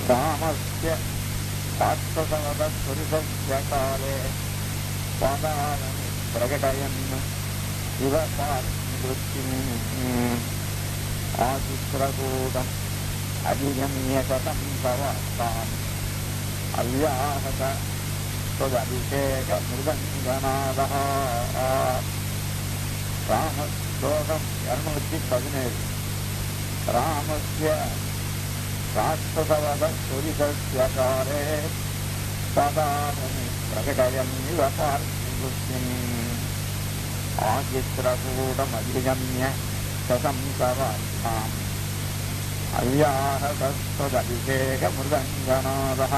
रामस्य राक्षसवधस्वरुषस्य काले पादानि प्रकटयन् इव पार्थिवृत्तिम् आचित्रकूटम् अभिगम्य शतं प्रवर्ताम् अव्याहत त्वदभिषेकमृदङ्गनादः रामश्लोकम् இரநூத்தி பதினேழு ராமஸ்ய ராட்சசவதஸ்வரிதஸ்ய காலே சதாமி பிரகடயன் இவ பார்த்திபுத்திம் ஆசித்ரகூடமதிகம்ய சசம்சவார்த்தாம் அவ்யாஹதஸ்வதபிஷேகமிருதங்கநாதः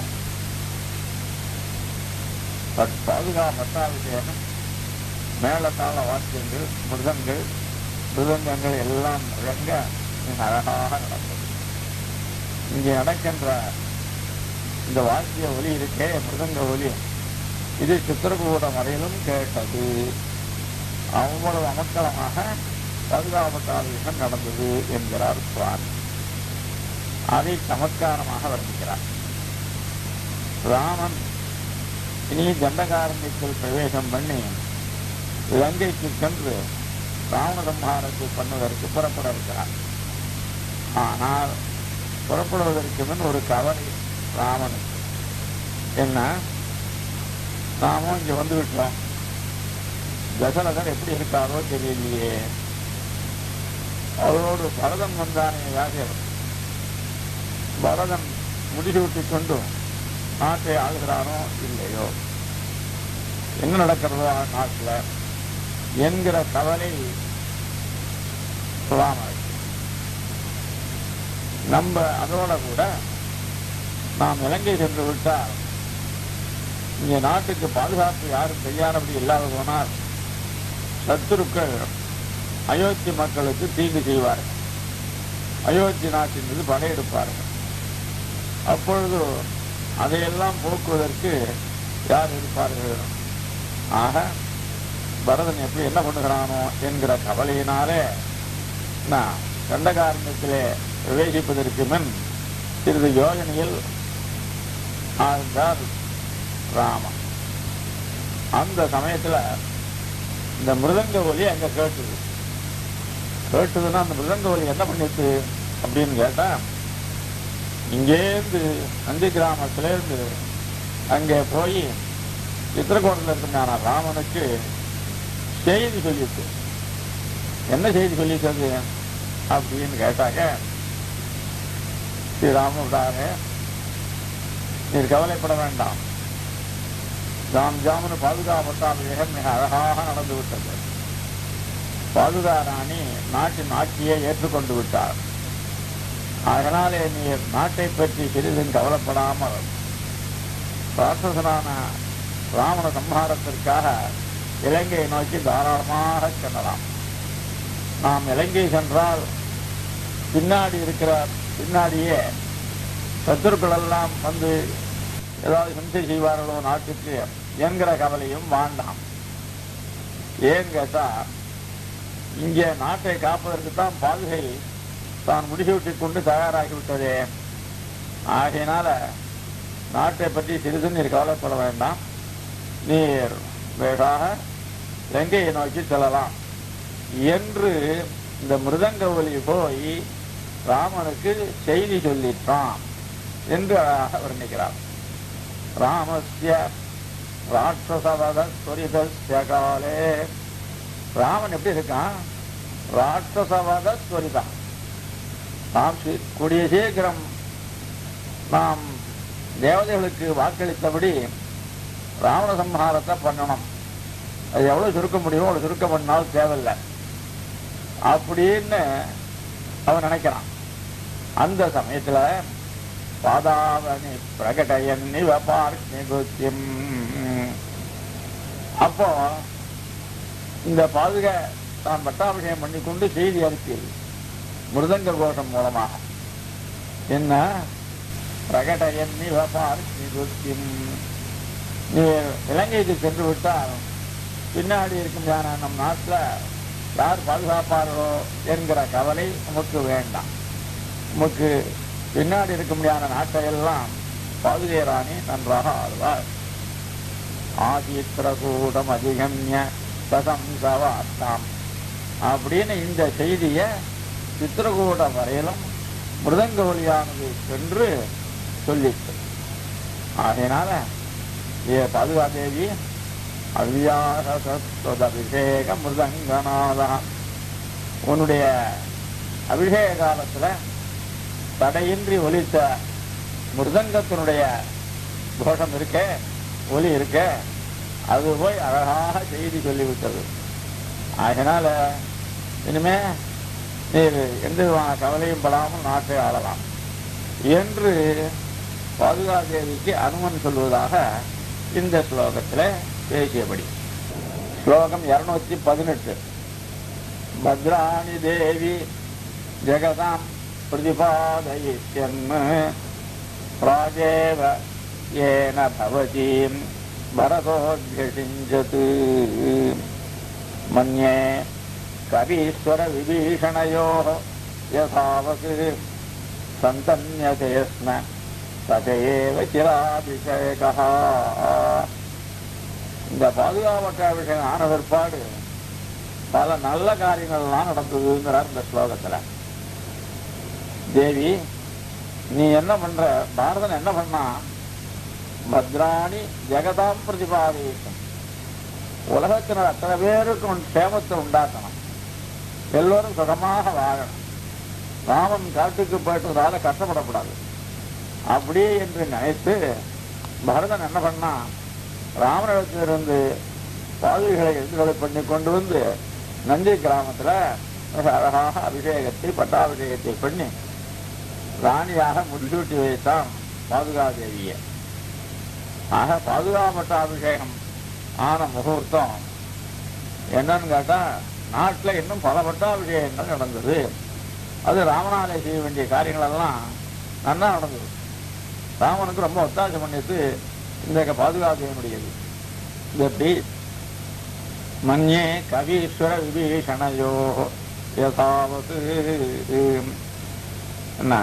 பாதுகா பட்டாபிஷேகம் மேளத்தாள வாத்தியங்கள் மிருதங்கள் மிருதங்கங்கள் எல்லாம் முழங்க மிக அழகாக நடந்தது இங்கே நடக்கின்ற இந்த வாத்திய ஒலி இருக்கே மிருதங்க ஒலி இது சித்திரகூடம் வரையிலும் கேட்டது அவ்வளவு அமக்கலமாக பதுகாபட்டாபிஷேகம் நடந்தது என்கிறார் சுவாமி அதை சமத்காரமாக வர்ணிக்கிறார் ராமன் இனி தண்டகாரண்யத்தில் பிரவேசம் பண்ணி இலங்கைக்கு சென்று ராவண சம்ஹாரத்தை பண்ணுவதற்கு புறப்பட இருக்கிறார் ஆனால் புறப்படுவதற்கு முன் ஒரு கவலை ராமனுக்கு என்ன நாமும் இங்க வந்து விட்டோம் தசரதன் எப்படி இருக்காரோ தெரியலையே அவரோடு பரதன் வந்தானே யாகர் பரதன் முடிசூட்டி கொண்டு நாட்டை ஆளுகிறானோ இல்லையோ என்ன நடக்கிறதோ நாட்டில் என்கிற கவலை ராமர் நம்ம அதோட கூட நாம் இலங்கை சென்று விட்டால் இங்கே நாட்டுக்கு பாதுகாப்பு யாரும் செய்யாதபடி இல்லாத போனால் சத்துருக்கள் அயோத்தி மக்களுக்கு தீங்கு செய்வார்கள் அயோத்தி நாட்டின் மீது படையெடுப்பார்கள் அப்பொழுது அதையெல்லாம் போக்குவதற்கு யார் இருப்பார்கள் ஆக பரதன் எப்படி என்ன பண்ணுகிறானோ என்கிற கவலையினாலே நான் தண்டகாரண்யத்திலே பிரவேசிப்பதற்கு முன் சிறிது யோஜனையில் ஆழ்ந்தார் ராமன் அந்த சமயத்துல இந்த மிருதங்க ஒலி அங்க கேட்டுது கேட்டுதுன்னா அந்த மிருதங்க ஒலி என்ன பண்ணிட்டு அப்படின்னு கேட்டா இங்கேருந்து நந்தி கிராமத்திலேருந்து அங்கே போய் சித்திரகோட்டில் இருக்கிறான ராமனுக்கு செய்தி சொல்லிட்டு என்ன செய்தி சொல்லிட்டது அப்படின்னு கேட்டாங்க ஸ்ரீராமன் விடாரு நீர் கவலைப்பட வேண்டாம் ஜாம் ஜாமுன்னு பாதுகாப்பட்டாபிஷேகம் மிக அழகாக நடந்து விட்டது பாதுகா ராணி நாட்டின் ஆட்சியை ஏற்றுக்கொண்டு விட்டார் அதனாலே நீர் நாட்டை பற்றி சிறிதும் கவலைப்படாமல் ராட்சசனான ராவண சம்ஹாரத்திற்காக இலங்கையை நோக்கி தாராளமாக செல்லலாம் நாம் இலங்கை சென்றால் பின்னாடி இருக்கிற பின்னாடியே சத்துருக்கள் எல்லாம் வந்து ஏதாவது ஹிம்சை செய்வார்களோ நாட்டுக்கு என்கிற கவலையும் வேண்டாம் ஏன் கேட்டா இங்கே நாட்டை காப்பதற்கு தான் பாதுகை தான் முடிசூட்டிக் கொண்டு தயாராகிவிட்டதே ஆகையினால நாட்டை பற்றி சிறிது நீர் கவலைப்பட வேண்டாம் நீர் வேகாக இலங்கையை நோக்கி செல்லலாம் என்று இந்த மிருதங்க ஒலி போய் ராமனுக்கு செய்தி சொல்லிட்டான் என்று அழகாக வர்ணிக்கிறார் ராமஸ்ய ராட்சசவத ஸ்வரிதஸ்ய காலே ராமன் எப்படி இருக்கான் ராட்சசவத ஸ்வரிதா நாம் சி- கூடிய சீக்கிரம் நாம் தேவதைகளுக்கு வாக்களித்தபடி ராவண சம்ஹாரத்தை பண்ணணும் அது எவ்வளவு சுருக்க முடியுமோ அவ்வளவு சுருக்க பண்ணாலும் தேவையில்லை அப்படின்னு அவன் நினைக்கிறான் அந்த சமயத்துல பாதாவனி பிரகடயன் இவ பார்த்திபுத்தியம் அப்போ இந்த பாதுக தான் பட்டாபிஷேகம் பண்ணி கொண்டு செய்தி அனுப்பியது மிருதங்க கோஷம் மூலமாக என்ன பிரகடயன் இவ பார்த்திபுத்தியம் நீ இலங்கைக்கு சென்று விட்டால் பின்னாடி இருக்கும் யானை நம் நாட்டில் யார் பாதுகாப்பார்களோ என்கிற கவலை உமக்கு வேண்டாம் உமக்கு பின்னாடி இருக்க முடியாத நாட்டை எல்லாம் பாதுகை ராணி நன்றாக ஆழ்வார் ஆதித்ரகூடம் அதிகம்ய சதம்சவார்த்தாம் அப்படின்னு இந்த செய்தியை சித்திரகூடம் வரையிலும் மிருதங்க ஒலியானது என்று சொல்லிட்டு ஆகையினால ஏ பாதுகாதேவி அவ்யாசஸ்வதபிஷேக மிருதங்கநாதான் உன்னுடைய அபிஷேக காலத்துல தடையின்றி ஒலித்த மிருதங்கத்தினுடைய கோஷம் இருக்க ஒலி இருக்க அது போய் அழகாக செய்தி சொல்லிவிட்டது அதனால இனிமே நீர் எந்த விதமான கவலையும் படாமல் நாட்டை ஆளலாம் என்று பாதுகாதேவிக்கு அனுமன் சொல்வதாக இந்த ஸ்லோகத்தில் பேசியபடி ஸ்லோகம் இருநூத்தி பதினெட்டு பத்ராணி தேவி ஜெகதாம் பிரதிபாதயித்யன்ம ராஜேவ ஏன பவதீம் பரதோத்யசிஞ்சத் மன்யே கவீஸ்வர விபீஷணயோ யதாவத் சந்தன்யதே ஸ்ம ததேவ சிராபிஷேகா இந்த பாதுகாவற்ற அபிஷேகம் ஆன பிற்பாடு பல நல்ல காரியங்கள்லாம் நடந்ததுங்கிறார் இந்த ஸ்லோகத்துல தேவி நீ என்ன பண்ற பாரதன் என்ன பண்ணா பத்ராணி ஜெகதாம் பிரதிபாதிக்கும் உலகத்தினர் அத்தனை பேருக்கும் சேமத்தை உண்டாக்கணும் எல்லோரும் சுகமாக வாழணும் ராமன் காட்டுக்கு போயிட்டதால கஷ்டப்படக்கூடாது அப்படி என்று நினைத்து பரதன் என்ன பண்ணா ராமனிடத்திலிருந்து பாதுகளை எழுதுகளை பண்ணி கொண்டு வந்து நந்தி கிராமத்துல மிக அழகாக அபிஷேகத்தை பட்டாபிஷேகத்தை பண்ணி ராணியாக முடிசூட்டி வைத்தான் பாதுகாதேவியை ஆக பாதுகா பட்டாபிஷேகம் ஆன முகூர்த்தம் என்னன்னு கேட்டா நாட்டுல இன்னும் பல பட்டாபிஷேகங்கள் நடந்தது அது ராமனாலே செய்ய வேண்டிய காரியங்கள் எல்லாம் நன்னா நடந்தது ராமனுக்கு ரொம்ப ஒத்தாசம் பண்ணிட்டு இந்த பாதுகாதேவனுடையது இது எப்படி மன்யே கவீஸ்வர விபீஷணயோ யதாவது என்ன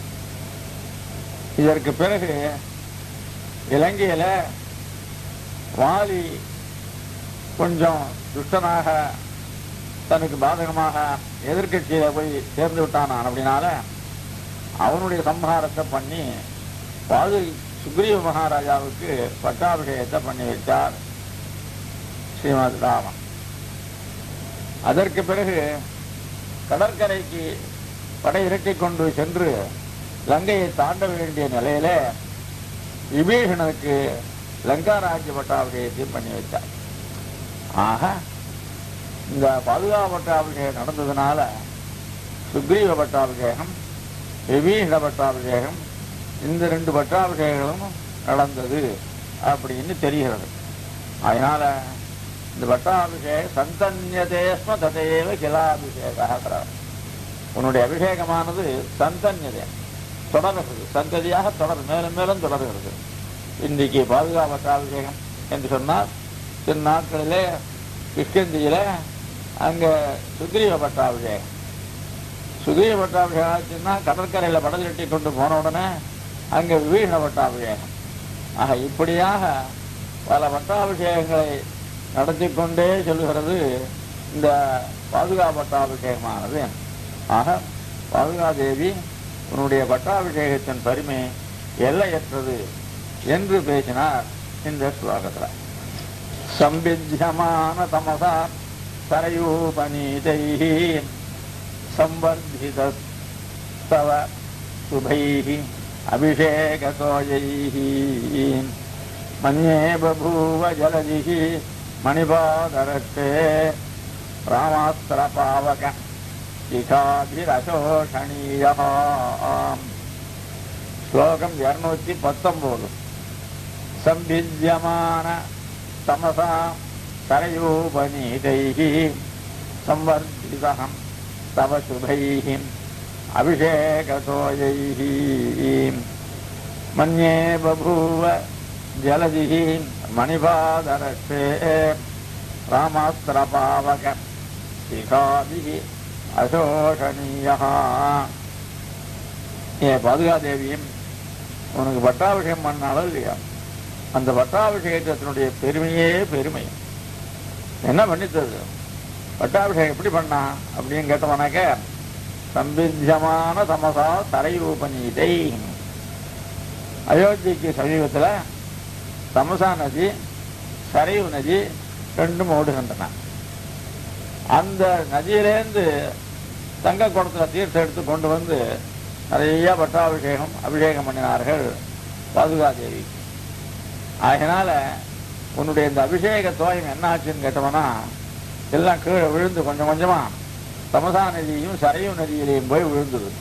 இதற்கு பிறகு இலங்கையில வாலி கொஞ்சம் துஷ்டனாக தனக்கு பாதகமாக எதிர்க்கட்சியில போய் சேர்ந்து விட்டானான் அப்படின்னால அவனுடைய சம்ஹாரத்தை பண்ணி பாது சுக்ரீவ மகாராஜாவுக்கு பட்டாபிஷேகத்தை பண்ணி வைத்தார் ஸ்ரீமத் ராமன் அதற்கு பிறகு கடற்கரைக்கு படை இரட்டிக் கொண்டு சென்று லங்கையை தாண்ட வேண்டிய நிலையில விபீஷணனுக்கு லங்கா ராஜ்ய பட்டாபிஷேகத்தை பண்ணி வைத்தார் ஆக இந்த பாதுகா பட்டாபிஷேகம் நடந்ததுனால சுக்ரீவ பட்டாபிஷேகம் விபீஷண பட்டாபிஷேகம் இந்த ரெண்டு பட்டாபிஷேகங்களும் நடந்தது அப்படின்னு தெரிகிறது அதனால இந்த பட்டாபிஷேகம் சந்தன்யதேஸ்ம ததேவ கிலாபிஷேக உன்னுடைய அபிஷேகமானது சந்தன்யதே தொடர்கிறது சந்ததியாக தொடர் மேலும் மேலும் தொடர்கிறது இன்றைக்கு பாதுகா பட்டாபிஷேகம் என்று சொன்னால் சில நாட்களிலே கிருஷ்ணந்தியில அங்க சுக்ரீவ பட்டாபிஷேகம் சுக்ரீவ பட்டாபிஷேகம் ஆச்சுன்னா கடற்கரையில படதிரட்டி கொண்டு போன உடனே அங்க விபீஷண பட்டாபிஷேகம் ஆக இப்படியாக பல பட்டாபிஷேகங்களை நடத்தி கொண்டே சொல்லுகிறது இந்த பாதுகா பட்டாபிஷேகமானது ஆக பாதுகா தேவி உன்னுடைய பட்டாபிஷேகத்தின் பெருமை எல்லையற்றது என்று பேசினார் இந்த ஸ்லோகத்தில் சம்பித்தியமான தமசா சரயூபநீதை சம்பர்தித தவ சுபைः அபிஷேகசோயைः மன்யே பபூவ ஜலதிः மணிபாதரட்சே ராமாஸ்திரபாவக சிகாபிரசோஷணீயா ஸ்லோகம் இருநூத்தி பத்தொன்பது சம்பித்தியமான தமசா சரயூபநீதைः संवर्धितहं तव शुभैः अभिषेकतोयैः मन्ये बभूव जलदिः मणिपादरक्षे रामास्त्रपावक शिखाभिः अशोषणीयः என் பாதுகாதேவியும் உனக்கு பட்டாபிஷேகம் பண்ணாலும் இல்லையா அந்த பட்டாபிஷேகத்தினுடைய பெருமையே பெருமை என்ன பண்ணித்தது பட்டாபிஷேகம் எப்படி பண்ணா அப்படின்னு கேட்டவனாக்க சம்பித்தியமான தமசா தரையூபநீதை அயோத்திக்கு சமீபத்துல தமசா நதி சரைவு நதி ரெண்டும் ஓடுகின்றன அந்த நதியிலேருந்து தங்க குடத்துல தீர்த்தம் எடுத்து கொண்டு வந்து நிறைய பட்டாபிஷேகம் அபிஷேகம் பண்ணினார்கள் பாதுகாதேவி அதனால உன்னுடைய இந்த அபிஷேக தோயம் என்ன ஆச்சுன்னு கேட்டோம்னா எல்லாம் கீழே விழுந்து கொஞ்சம் கொஞ்சமா தமசா நதியும் சரையு நதியிலையும் போய் விழுந்தது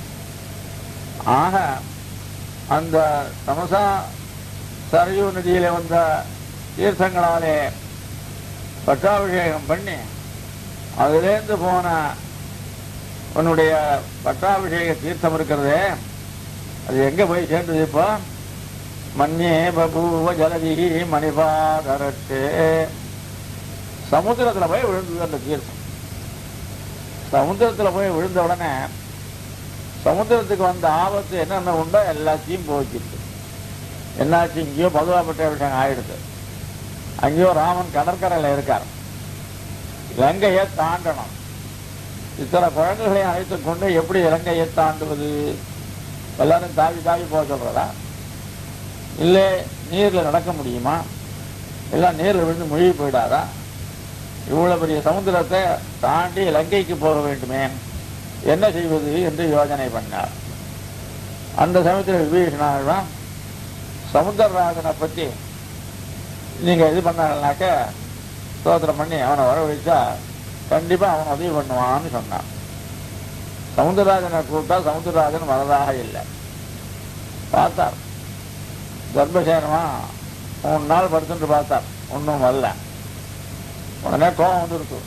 ஆக அந்த தமசா சரையு நதியில வந்த தீர்த்தங்களாலே பட்டாபிஷேகம் பண்ணி அதிலேருந்து போன உன்னுடைய பட்டாபிஷேக தீர்த்தம் இருக்கிறதே அது எங்க போய் சேர்ந்தது இப்போ மன்யே பபூவ ஜலதி மணிபாதரட்டு சமுத்திரத்துல போய் விழுந்தது அந்த தீர்த்தம் சமுத்திரத்துல போய் விழுந்த உடனே சமுத்திரத்துக்கு வந்த ஆபத்து என்னென்ன உண்டோ எல்லாத்தையும் போச்சுட்டு என்னாச்சு இங்கேயோ பதுவாப்பட்ட விஷயம் ஆயிடுது அங்கேயோ ராமன் கடற்கரையில் இருக்கார் இலங்கையை தாண்டணும் இத்தனை குழந்தைகளை அழைத்துக் கொண்டு எப்படி இலங்கையை தாண்டுவது எல்லாரும் தாவி தாவி போக சொல்றதா இல்லை நீர்ல நடக்க முடியுமா எல்லாம் நீர்ல விழுந்து மூழ்கி போயிடாதா இவ்வளவு பெரிய சமுத்திரத்தை தாண்டி இலங்கைக்கு போக வேண்டுமே என்ன செய்வது என்று யோசனை பண்ணார் அந்த சமயத்தில் விபீஷணாதான் சமுத்திரராஜனை பத்தி நீங்க இது பண்ணாங்கனாக்க ஸ்தோத்திரம் பண்ணி அவனை வரவழைச்சா கண்டிப்பா அவன் உதவி பண்ணுவான்னு சொன்னான் சமுத்திரராஜனை கூப்பிட்டா சமுத்திரராஜன் வரதாக இல்லை பார்த்தார் கர்ப்பசேனமா மூணு நாள் படுத்துட்டு பார்த்தார் ஒன்றும் வரல உடனே கோபம் வந்துருக்கு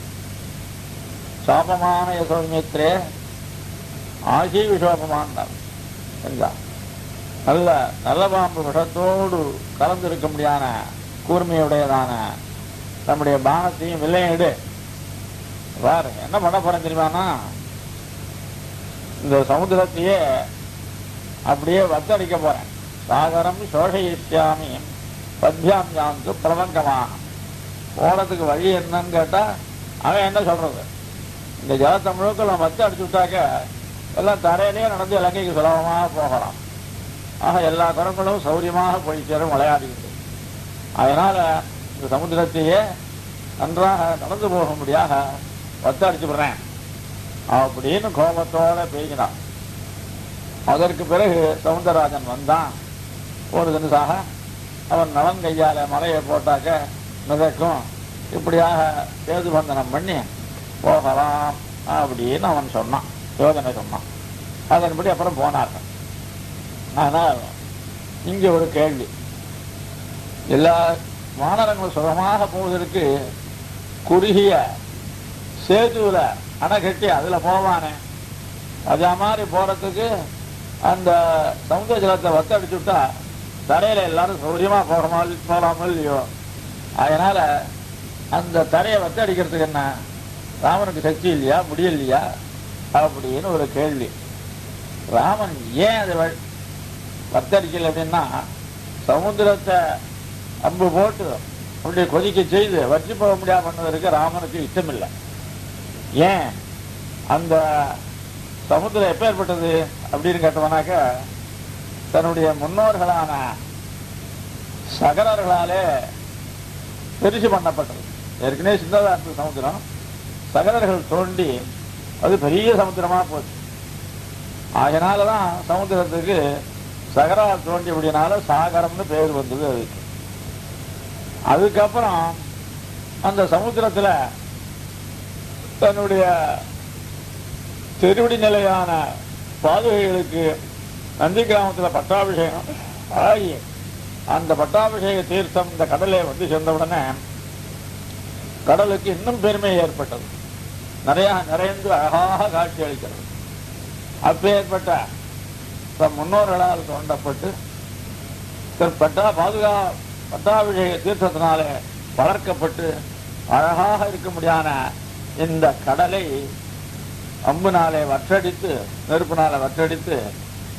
சாபமான யசோமித்ரே ஆசி விஷோபமானார் என்றார் நல்ல நல்ல பாம்பு விஷத்தோடு கலந்திருக்க முடியாத கூர்மையுடையதான நம்முடைய பானத்தையும் வில்லையும் எடு பாரு என்ன பண்ண போறேன் தெரியுமானா இந்த சமுத்திரத்தையே அப்படியே வத்தடிக்க போறேன் சாகரம் சோஷயிஷ்யாமி பத்யாம் யாந்து பிரபங்கமாக போனதுக்கு வழி என்னன்னு கேட்டா அவன் என்ன சொல்றது இந்த ஜலத்தை முழுக்க நம்ம வத்து அடிச்சு விட்டாக்க எல்லாம் தரையிலேயே நடந்து இலங்கைக்கு சுலபமாக போகலாம் ஆக எல்லா குரங்களும் சௌரியமாக போய் சேரும் விளையாடுகிறது அதனால இந்த சமுத்திரத்தையே நன்றாக நடந்து போகும்படியாக வத்தடிச்சு விடுறேன் அப்படின்னு கோபத்தோட பேசினான் அதற்கு பிறகு சவுந்தரராஜன் வந்தான் ஒரு தினசாக அவன் நலன் கையால மலையை போட்டாக்க மிதக்கும் இப்படியாக சேது பந்தனம் பண்ணி போகலாம் அப்படின்னு அவன் சொன்னான் யோஜனை சொன்னான் அதன்படி அப்புறம் போனார்கள் ஆனால் இங்க ஒரு கேள்வி எல்லா வானரங்களும் சுகமாக போவதற்கு குறுகிய சேதுவில் அணை கட்டி அதுல போவானே அதே மாதிரி போறதுக்கு அந்த சமுத்திர ஜலத்தை வத்தடிச்சு விட்டா தரையில எல்லாரும் சௌரியமா போகமா போகலாமோ இல்லையோ அதனால அந்த தரையை வத்தடிக்கிறதுக்கு என்ன ராமனுக்கு சக்தி இல்லையா முடியலையா அப்படின்னு ஒரு கேள்வி ராமன் ஏன் அதை வ- வத்தடிக்கல அப்படின்னா சமுத்திரத்தை அம்பு போட்டு அப்படி கொதிக்க செய்து வற்றி போக முடியாம பண்ணதற்கு ராமனுக்கு இஷ்டம் இல்லை ஏன் அந்த சமுத்திரம் எப்ப ஏற்பட்டது அப்படின்னு கேட்டோம்னாக்க தன்னுடைய முன்னோர்களான சகரர்களாலே பெருசு பண்ணப்பட்டது ஏற்கனவே சின்னதா இருந்த சமுத்திரம் சகரர்கள் தோண்டி அது பெரிய சமுத்திரமா போச்சு அதனாலதான் சமுத்திரத்துக்கு சகரா தோண்டியபடினால சாகரம்னு பேர் வந்தது அதுக்கு அதுக்கப்புறம் அந்த சமுத்திரத்துல தன்னுடைய திருவடி நிலையான பாதுகைகளுக்கு நந்தி கிராமத்துல பட்டாபிஷேகம் ஆகி அந்த பட்டாபிஷேக தீர்த்தம் இந்த கடலை வந்து சேர்ந்தவுடனே கடலுக்கு இன்னும் பெருமை ஏற்பட்டது நிறைய நிறைந்து அழகாக காட்சி அளிக்கிறது அப்பேற்பட்ட தம் முன்னோர்களால் தோண்டப்பட்டு திரு பட்டா பாதுகா பட்டாபிஷேக தீர்த்தத்தினாலே வளர்க்கப்பட்டு அழகாக இருக்க முடியாத இந்த கடலை அம்புனாலே வற்றடித்து நெருப்பினால வற்றடித்து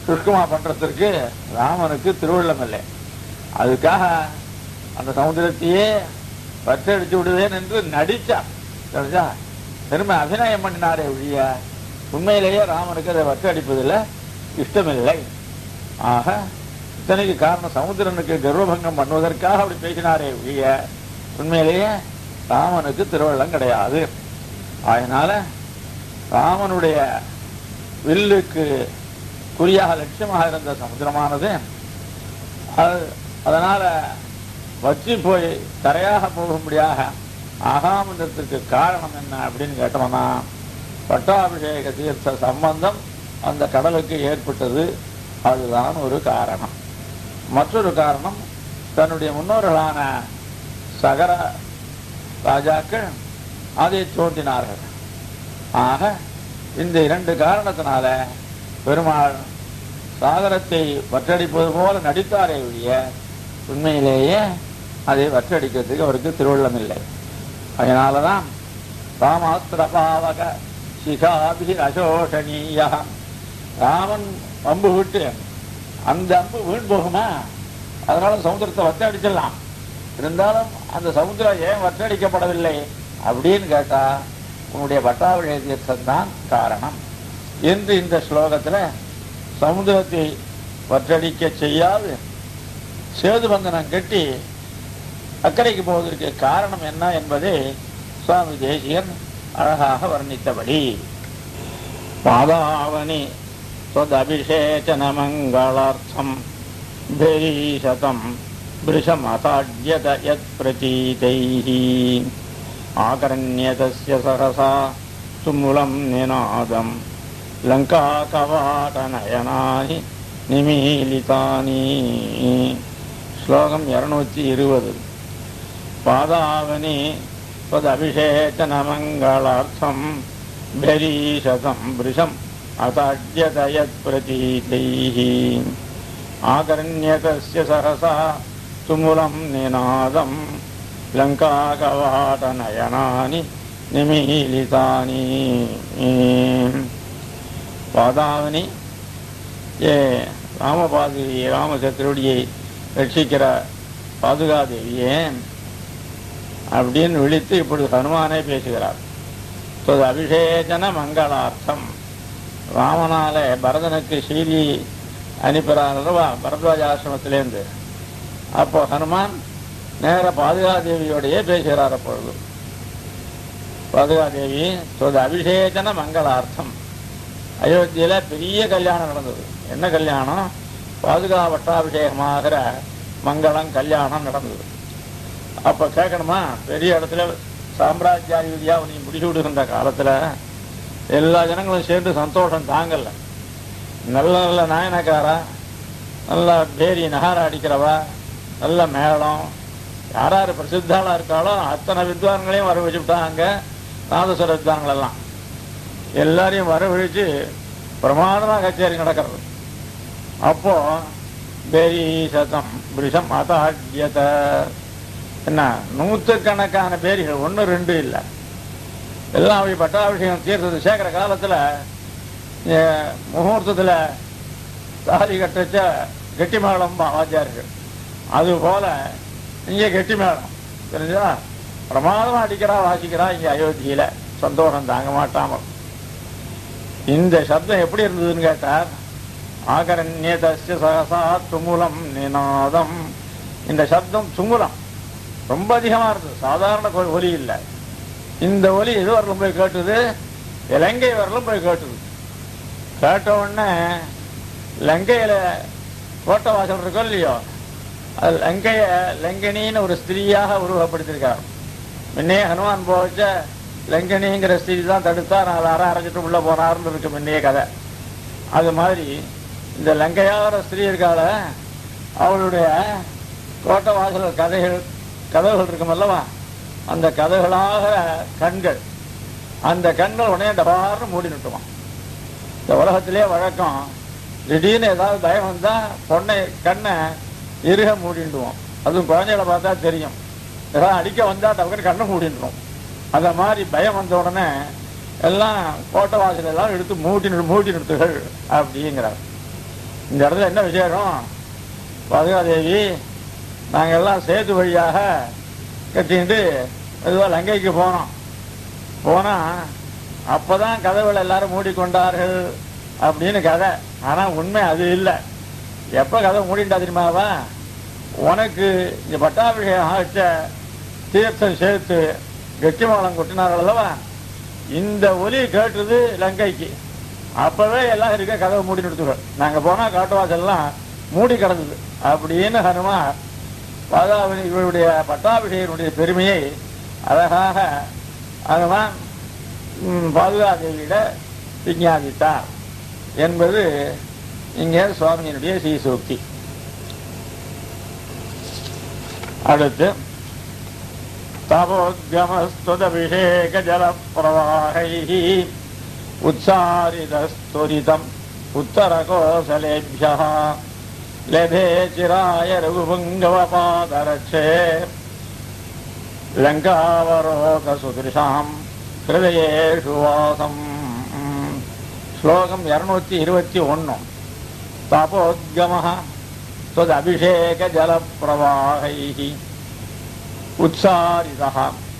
சுஷ்கமா பண்றதற்கு ராமனுக்கு திருவள்ளம் இல்லை அதுக்காக அந்த சமுத்திரத்தையே வற்றடிச்சு விடுவேன் என்று நடிச்சார் தெரிஞ்சா திரும்ப அபிநயம் பண்ணினாரே ஒழிய உண்மையிலேயே ராமனுக்கு அதை வற்றடிப்பதில் இஷ்டமில்லை ஆக இத்தனைக்கு காரணம் சமுத்திரனுக்கு கர்வபங்கம் பண்ணுவதற்காக அப்படி பேசினாரே ஒழிய உண்மையிலேயே ராமனுக்கு திருவள்ளம் கிடையாது அதனால ராமனுடைய வில்லுக்கு குறியாக லட்சியமாக இருந்த சமுத்திரமானது அது அதனால வற்றி போய் தரையாக போகும்படியாக ஆகாமந்தத்திற்கு காரணம் என்ன அப்படின்னு கேட்டோம்னா பட்டாபிஷேக தீர்த்த சம்பந்தம் அந்த கடலுக்கு ஏற்பட்டது அதுதான் ஒரு காரணம் மற்றொரு காரணம் தன்னுடைய முன்னோர்களான சகர ராஜாக்கள் அதை தோன்றினார்கள் ஆக இந்த இரண்டு காரணத்தினால பெருமாள் சாகரத்தை வற்றடிப்பது போல நடித்தாரே ஒழிய உண்மையிலேயே அதை வற்றடிக்கிறதுக்கு அவருக்கு திருவள்ளம் இல்லை அதனாலதான் ராமாஸ்திர பாவக சிகாபி அசோஷணீய ராமன் அம்பு விட்டு அந்த அம்பு வீண் போகுமா அதனால சமுத்திரத்தை வற்றடிச்சிடலாம் இருந்தாலும் அந்த சமுத்திரம் ஏன் வற்றடிக்கப்படவில்லை அப்படின்னு கேட்டா உன்னுடைய பட்டாபிஷேக தீர்த்தம் தான் காரணம் என்று இந்த ஸ்லோகத்துல சமுத்திரத்தை வற்றடிக்க செய்யாது சேது பந்தனம் கட்டி அக்கறைக்கு போவதற்கு காரணம் என்ன என்பதை சுவாமி தேசியன் அழகாக வர்ணித்தபடி பாதாவனி त्वदभिषेचन मङ्गलार्थम् भैरीशतम् भृशमताड्यत यत्प्रतीतैः आकर्ण्यतस्य सहसा तुमुलम् निनादम् लङ्काकवाटनयनानि निमीलितानि श्लोकम् இருநூத்தி இருபது பாதாவனி त्वदभिषेचनमङ्गलार्थम् भैरीशतम् भृशम् अताड्यत यत्प्रतीतैः आकर्ण्यतस्य सहसा तुमुलम् निनादम् लङ्काकवाटनयनानि निमीलितानि பாதாவனி ஏ ராமபாதி ராமசத்திருடியை ரட்சிக்கிற பாதுகாதேவியே அப்படின்னு விழித்து இப்படி ஹனுமானே பேசுகிறார் ஸோ அபிஷேகன மங்களார்த்தம் ராமனால பரதனுக்கு செய்தி அனுப்புறாருவா பரத்வாஜ ஆசிரமத்திலேருந்து அப்போ ஹனுமான் நேர பாதுகாதேவியோடையே பேசுகிறார் அப்பொழுது பாதுகாதேவி சொது அபிஷேகன மங்களார்த்தம் அயோத்தியில பெரிய கல்யாணம் நடந்தது என்ன கல்யாணம் பாதுகா பட்டாபிஷேகமாகிற மங்களம் கல்யாணம் நடந்தது அப்ப கேட்கணுமா பெரிய இடத்துல சாம்ராஜ்யாதிபதியா நீ முடிச்சு விடுகின்ற காலத்துல எல்லா ஜனங்களும் சேர்ந்து சந்தோஷம் தாங்கல நல்ல நல்ல நாயனக்காரா நல்ல பேரி நகார அடிக்கிறவா நல்ல மேளம் யார் யார் பிரசித்தாளா இருக்காளோ அத்தனை வித்வான்களையும் வர வச்சுட்டாங்க நாதஸ்வர வித்வான்களெல்லாம் எல்லாரையும் வரவழைச்சு பிரமாதமா கச்சேரி நடக்கிறது அப்போ பேரி சதம் பிரிஷம் அதாட்யத என்ன நூற்றுக்கணக்கான பேரிகள் ஒன்று ரெண்டு இல்லை எல்லாம் அப்படி பட்டாபிஷேகம் தீர்த்தது சேர்க்கிற காலத்துல ஏ, முகூர்த்தத்துல தாலி கட்டச்ச கெட்டி மேளம் வாத்தியார்கள் அது போல இங்கே கெட்டி மேளம் தெரிஞ்சா பிரமாதமா அடிக்கிறா வாசிக்கிறா இங்க அயோத்தியில சந்தோஷம் தாங்க மாட்டாமல் இந்த சப்தம் எப்படி இருந்ததுன்னு கேட்டார் ஆகரண்யதஸ்ய சகசா துமுலம் நிநாதம் இந்த சப்தம் துமுலம் ரொம்ப அதிகமா இருந்தது சாதாரண கொ- ஒலி இல்லை இந்த ஒலி எது வரலும் போய் கேட்டுது இலங்கை வரலும் போய் கேட்டுது கேட்ட உடனே லங்கையில கோட்டை வாசல் இருக்கோ இல்லையோ அது லங்கைய லங்கனின்னு ஒரு ஸ்திரீயாக உருவப்படுத்தியிருக்கார் முன்னே ஹனுமான் போச்ச லங்கனிங்கிற ஸ்திரீ தான் தடுத்தா நாலு அரை அரைச்சிட்டு உள்ள போனாருன்னு இருக்கு முன்னே கதை அது மாதிரி இந்த லங்கையாகிற ஸ்திரீ இருக்காள அவளுடைய கோட்டை வாசல் கதைகள் கதவுகள் இருக்கும் அல்லவா அந்த கதவுகளாக கண்கள் அந்த கண்கள் உடனே டபார்னு மூடி நிட்டுவான் இந்த உலகத்திலே வழக்கம் திடீர்னு ஏதாவது பயம் வந்தா பொண்ணை கண்ணை இருக மூடிண்டுவோம் அதுவும் குழந்தைகளை பார்த்தா தெரியும் ஏதாவது அடிக்க வந்தா டக்குன்னு கண்ணை மூடிண்டுரும் அந்த மாதிரி பயம் வந்த உடனே எல்லாம் கோட்டை வாசல் எல்லாம் எடுத்து மூடி நிறு- மூடி நிறுத்துகள் அப்படிங்கிறார் இந்த இடத்துல என்ன விசேஷம் பாதுகாதேவி நாங்கள் எல்லாம் சேது வழியாக கட்டிட்டு மெதுவாக லங்கைக்கு போனோம் போனா அப்பதான் கதவுகள் எல்லாரும் மூடிக்கொண்டார்கள் அப்படின்னு கதை ஆனா உண்மை அது இல்லை எப்ப கதவை மூடிட்டா தெரியுமாவா உனக்கு இந்த பட்டாபிஷேகம் ஆச்ச தீர்த்தம் சேர்த்து கெட்டிமாலம் கொட்டினார்கள் அல்லவா இந்த ஒலி கேட்டுது லங்கைக்கு அப்பவே எல்லாம் இருக்க கதவை மூடி நிறுத்துகள் நாங்க போனா காட்டுவாசல்லாம் மூடி கிடந்தது அப்படின்னு ஹனுமார் பாதாவதி இவருடைய பட்டாபிஷேகனுடைய பெருமையை அழகாக ஹனுமான் ம், பாதுகாதேவியிட விஞ்ஞாபித்தார் என்பது இங்கே சுவாமியினுடைய சீசூக்தி அடுத்து தபோத்கமஸ்துதபிஷேக ஜலப்பிரவாகை உச்சாரிதஸ்துரிதம் உத்தரகோசலேபிய லபே சிராய ரகுபுங்கவபாதரட்சே லங்காவரோக சுதிருஷாம் ஹிருதயேஷு வாசம் ஸ்லோகம் இருநூத்தி இருபத்தி ஒன்னு தபோத்கம त्वदभिषेक जलप्रवाहैः उत्सारितः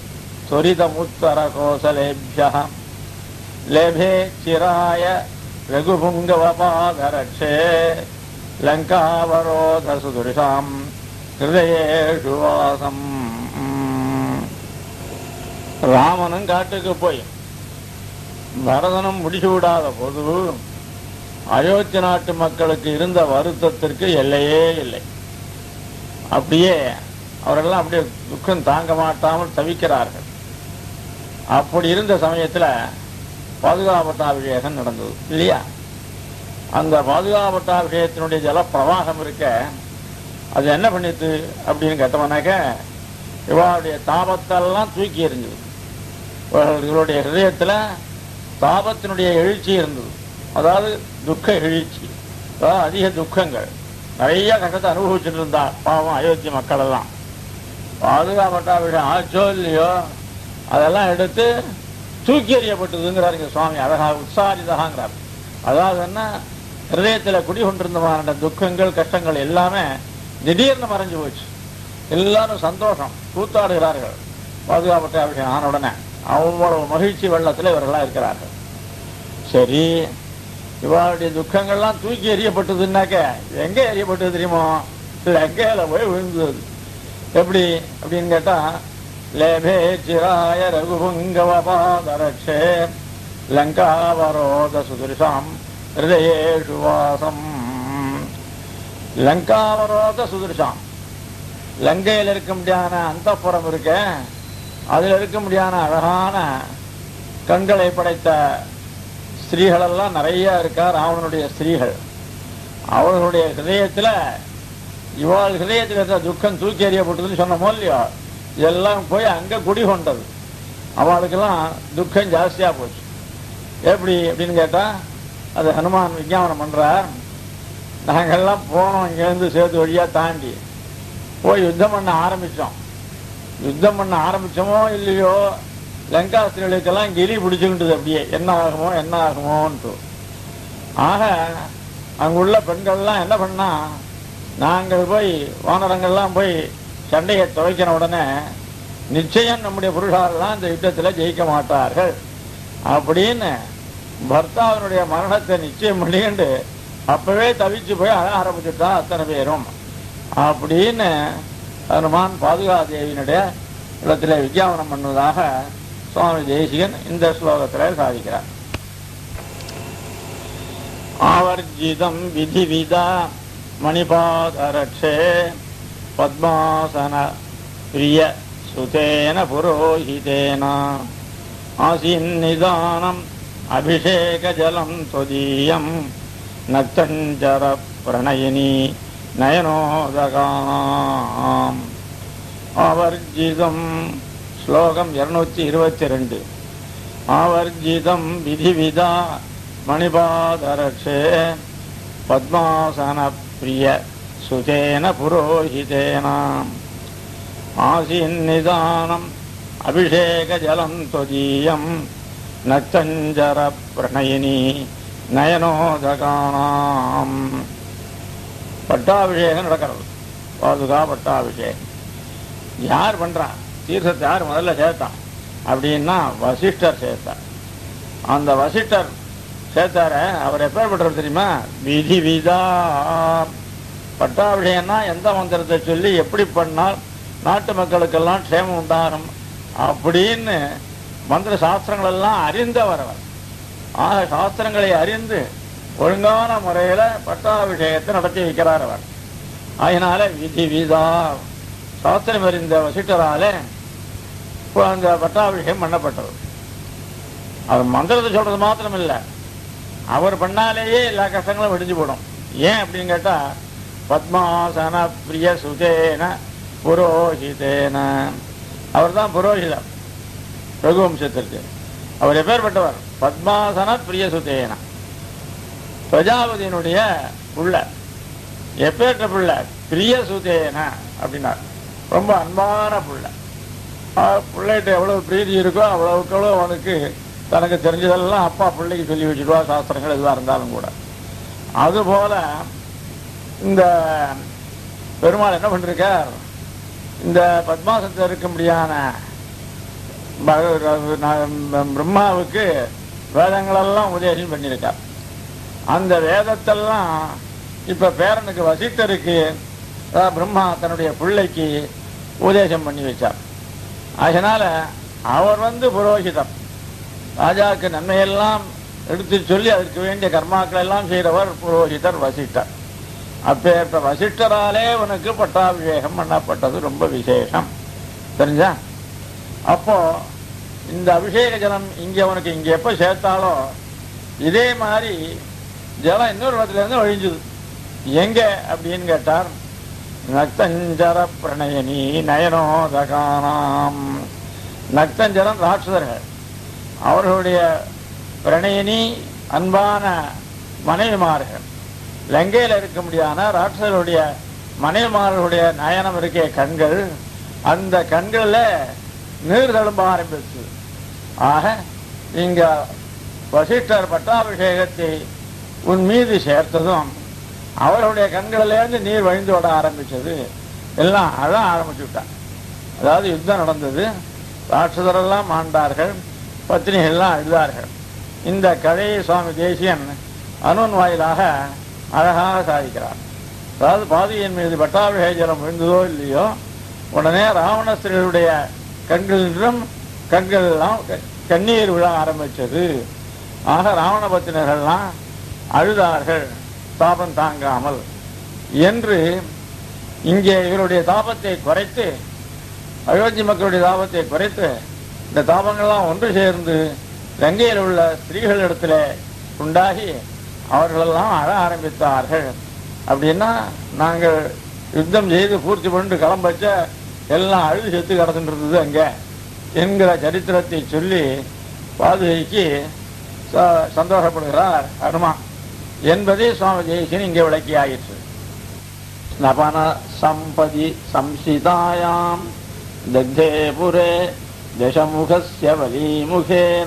त्वरितमुत्तरकोसलेभ्यः लेभे चिराय रघुपुङ्गवपादरक्षे लङ्कावरोधसुदृशाम् ஹிருதயேஷு வாசம் ராமனும் காட்டுக்கு போய் பரதனும் முடிச்சு விடாத போது அயோத்தி நாட்டு மக்களுக்கு இருந்த வருத்தத்திற்கு எல்லையே இல்லை அப்படியே அவரெல்லாம் அப்படியே துக்கம் தாங்க மாட்டாமல் தவிக்கிறார்கள் அப்படி இருந்த சமயத்துல பாதுகாப்பட்டாபிஷேகம் நடந்தது இல்லையா அந்த பாதுகாப்பட்டாபிஷேகத்தினுடைய ஜல பிரவாகம் இருக்க அது என்ன பண்ணிட்டு அப்படின்னு கேட்டவனாக்க இவளுடைய தாபத்தெல்லாம் தூக்கி எறிஞ்சது இவர்களுடைய ஹிருதயத்துல தாபத்தினுடைய எழுச்சி இருந்தது அதாவது துக்க எழுச்சி அதாவது அதிக துக்கங்கள் நிறைய கஷ்டத்தை அனுபவிச்சுட்டு இருந்தா பாவம் அயோத்தி மக்கள் எல்லாம் பாதுகாப்பட்டாபிஷேகம் ஆச்சோ இல்லையோ அதெல்லாம் எடுத்து தூக்கி எறியப்பட்டதுங்கிறார் இங்க சுவாமி அழகா உற்சாரிதகாங்கிறார் அதாவது என்ன ஹிருதயத்துல குடிகொண்டிருந்தமான துக்கங்கள் கஷ்டங்கள் எல்லாமே திடீர்னு மறைஞ்சு போச்சு எல்லாரும் சந்தோஷம் கூத்தாடுகிறார்கள் பாதுகாப்பட்ட அபிஷேகம் ஆன உடனே அவ்வளவு மகிழ்ச்சி வெள்ளத்துல இவர்களாம் இருக்கிறார்கள் சரி இவளுடைய துக்கங்கள்லாம் தூக்கி எறியப்பட்டதுன்னாக்க எங்க எறியப்பட்டது தெரியுமோ லங்கையில போய் விழுந்தது எப்படி அப்படின்னு கேட்டா லேபே சிராய ரகுபுங்கவபாதரட்சே லங்காவரோத சுதிருஷாம் ஹிருதயேஷு வாசம் லங்காவரோத சுதிருஷாம் லங்கையில் இருக்க முடியாத அந்தப்புறம் இருக்க அதில் இருக்க முடியாத அழகான கண்களை படைத்த ஸ்திரீகளெல்லாம் நிறைய இருக்கா ராவணனுடைய ஸ்திரீகள் அவர்களுடைய ஹிருதயத்துல இவாள் ஹிருதயத்தில் இருந்த துக்கம் தூக்கி எறியப்பட்டதுன்னு சொன்னமோ இல்லையோ எல்லாம் போய் அங்க குடி கொண்டது அவளுக்கெல்லாம் துக்கம் ஜாஸ்தியா போச்சு எப்படி அப்படின்னு கேட்டா அது ஹனுமான் விஞ்ஞாபனம் பண்றார் நாங்கெல்லாம் போனோம் இங்கேருந்து சேது வழியா தாண்டி போய் யுத்தம் பண்ண ஆரம்பிச்சோம் யுத்தம் பண்ண ஆரம்பிச்சோமோ இல்லையோ லங்காஸ்திரிகளுக்கெல்லாம் கிளி பிடிச்சுக்கிட்டது அப்படியே என்ன ஆகுமோ என்ன ஆகுமோன்ட்டு ஆக அங்குள்ள பெண்கள்லாம் என்ன பண்ணா நாங்கள் போய் வானரங்கள்லாம் போய் சண்டையை துவைக்கிற உடனே நிச்சயம் நம்முடைய புருஷாரெல்லாம் இந்த யுத்தத்தில் ஜெயிக்க மாட்டார்கள் அப்படின்னு பர்த்தாவினுடைய மரணத்தை நிச்சயம் பண்ணிண்டு அப்பவே தவிச்சு போய் அழ ஆரம்பிச்சுட்டா அத்தனை பேரும் அப்படின்னு ஹனுமான் பாதுகாதேவியினுடைய இடத்துல விஞ்ஞாபனம் பண்ணுவதாக சுவாமி தேசிகன் இந்த ஸ்லோகத்தில் சாதிக்கிறார் ஆவர்ஜிதம் விதிவிதா மணிபாதரட்சே பத்மாசன பிரிய சுதேன புரோஹிதேன ஆசீன்னிதானம் அபிஷேக ஜலம் தொதீயம் நச்சஞ்சர பிரணயினி நயனோதகாம் ஆவர்ஜிதம் ஸ்லோகம் இருநூத்தி இருபத்தி ரெண்டு ஆவர்ஜிதம் விதிவிதா மணிபாதரட்சே பத்மாசன பிரிய சுதேன புரோஹிதேன ஆசீன்னிதானம் அபிஷேக ஜலம் தொதீயம் நச்சஞ்சர பிரணயினி நயனோதகானாம் பட்டாபிஷேகம் நடக்கிறது பாதுகா பட்டாபிஷேகம் யார் பண்றா தீர்த்தத்தை யார் முதல்ல சேர்த்தான் அப்படின்னா வசிஷ்டர் சேர்த்தார் அந்த வசிஷ்டர் சேர்த்தார அவர் எப்பேற்பட்டவர் தெரியுமா விதி விதா பட்டாபிஷேகம்னா எந்த மந்திரத்தை சொல்லி எப்படி பண்ணால் நாட்டு மக்களுக்கெல்லாம் க்ஷேமம் உண்டாகும் அப்படின்னு மந்திர சாஸ்திரங்கள் எல்லாம் அறிந்தவர் அவர் ஆக சாஸ்திரங்களை அறிந்து ஒழுங்கான முறையில பட்டாபிஷேகத்தை நடத்தி வைக்கிறார் அவர் அதனால விதி விதா சாஸ்திரம் அறிந்த வசிட்டரால இப்போ அந்த பட்டாபிஷேகம் பண்ணப்பட்டது அவர் மந்திரத்தை சொல்றது மாத்திரம் இல்ல அவர் பண்ணாலேயே எல்லா கஷ்டங்களும் வெடிஞ்சு போடும் ஏன் அப்படின்னு கேட்டா பத்மாசன பிரிய சுதேன புரோஹிதேன அவர் தான் புரோஹிதர் ரகுவம்சத்திற்கு அவர் எப்பேற்பட்டவர் பத்மாசன பிரிய சுதேன பிரஜாபதியினுடைய புள்ள எப்பேற்ற புள்ள பிரிய சுதேன அப்படின்னார் ரொம்ப அன்பான புள்ள பிள்ளைகிட்ட எவ்வளவு பிரீதி இருக்கோ அவ்வளவுக்கு அவ்வளவு அவனுக்கு தனக்கு தெரிஞ்சதெல்லாம் அப்பா பிள்ளைக்கு சொல்லி வச்சுடுவா சாஸ்திரங்கள் எதுவாக இருந்தாலும் கூட அதுபோல இந்த பெருமாள் என்ன பண்ணிருக்கார் இந்த பத்மாசத்தில் இருக்கும்படியான ப- ந- பிரம்மாவுக்கு வேதங்களெல்லாம் உபதேசம் பண்ணியிருக்கார் அந்த வேதத்தெல்லாம் இப்ப பேரனுக்கு வசிட்டருக்கு அதாவது பிரம்மா தன்னுடைய பிள்ளைக்கு உபதேசம் பண்ணி வச்சார் அதனால அவர் வந்து புரோகிதம் ராஜாவுக்கு நன்மையெல்லாம் எடுத்து சொல்லி அதற்கு வேண்டிய கர்மாக்கள் எல்லாம் செய்கிறவர் புரோகிதர் வசிட்டர் அப்பேற்ப வசிஷ்டராலே உனக்கு பட்டாபிஷேகம் பண்ணப்பட்டது ரொம்ப விசேஷம் தெரிஞ்சா அப்போ இந்த அபிஷேக ஜலம் இங்க உனக்கு இங்க எப்ப சேர்த்தாலோ இதே மாதிரி ஜலம் இன்னொரு இடத்துல இருந்து ஒழிஞ்சுது எங்க அப்படின்னு கேட்டார் நக்தஞ்சர பிரணயனி நயனோதகானாம் நக்தஞ்சரம் ராட்சதர்கள் அவர்களுடைய பிரணயினி அன்பான மனைவிமார்கள் லங்கையில் இருக்க முடியாத ராட்சசருடைய மனைவிமார்களுடைய நயனம் இருக்கே கண்கள் அந்த கண்கள்ல நீர் தழும்ப ஆரம்பிச்சு ஆக இங்க வசிஷ்டர் பட்டாபிஷேகத்தை உன் மீது சேர்த்ததும் அவர்களுடைய கண்களிலேருந்து நீர் வழிந்து விட ஆரம்பிச்சது எல்லாம் அழ ஆரம்பிச்சு விட்டான் அதாவது யுத்தம் நடந்தது ராட்சதரெல்லாம் ஆண்டார்கள் பத்தினிகள்லாம் அழுதார்கள் இந்த கதையை சுவாமி தேசியன் அனுன் வாயிலாக அழகாக சாதிக்கிறார் அதாவது பாதியின் மீது பட்டாபிஷேக ஜலம் விழுந்ததோ இல்லையோ உடனே ராவணஸ்திரருடைய கண்களிலும் கண்கள் எல்லாம் க- கண்ணீர் விழ ஆரம்பிச்சது ஆக ராவண பத்தினர்கள்லாம் அழுதார்கள் தாபம் தாங்காமல் என்று இங்கே இவருடைய தாபத்தை குறைத்து அயோத்தி மக்களுடைய தாபத்தை குறைத்து இந்த தாபங்கள்லாம் ஒன்று சேர்ந்து கங்கையில் உள்ள ஸ்திரீகளிடத்துல உண்டாகி அவர்களெல்லாம் அழ ஆரம்பித்தார்கள் அப்படின்னா நாங்கள் யுத்தம் செய்து பூர்த்தி பண்ணிட்டு கிளம்பச்ச எல்லாம் அழுது செத்து கிடந்துட்டு இருந்தது அங்க என்கிற சரித்திரத்தை சொல்லி பாதுகைக்கு ச- சந்தோஷப்படுகிறார் அனுமா என்பதை சுவாமி ஜெயசின் இங்கே விளக்கி ஆயிற்று ஸ்னபன சம்பதி சம்சிதாயாம் தக்தே புரே தசமுகஸ்ய வலீமுகேன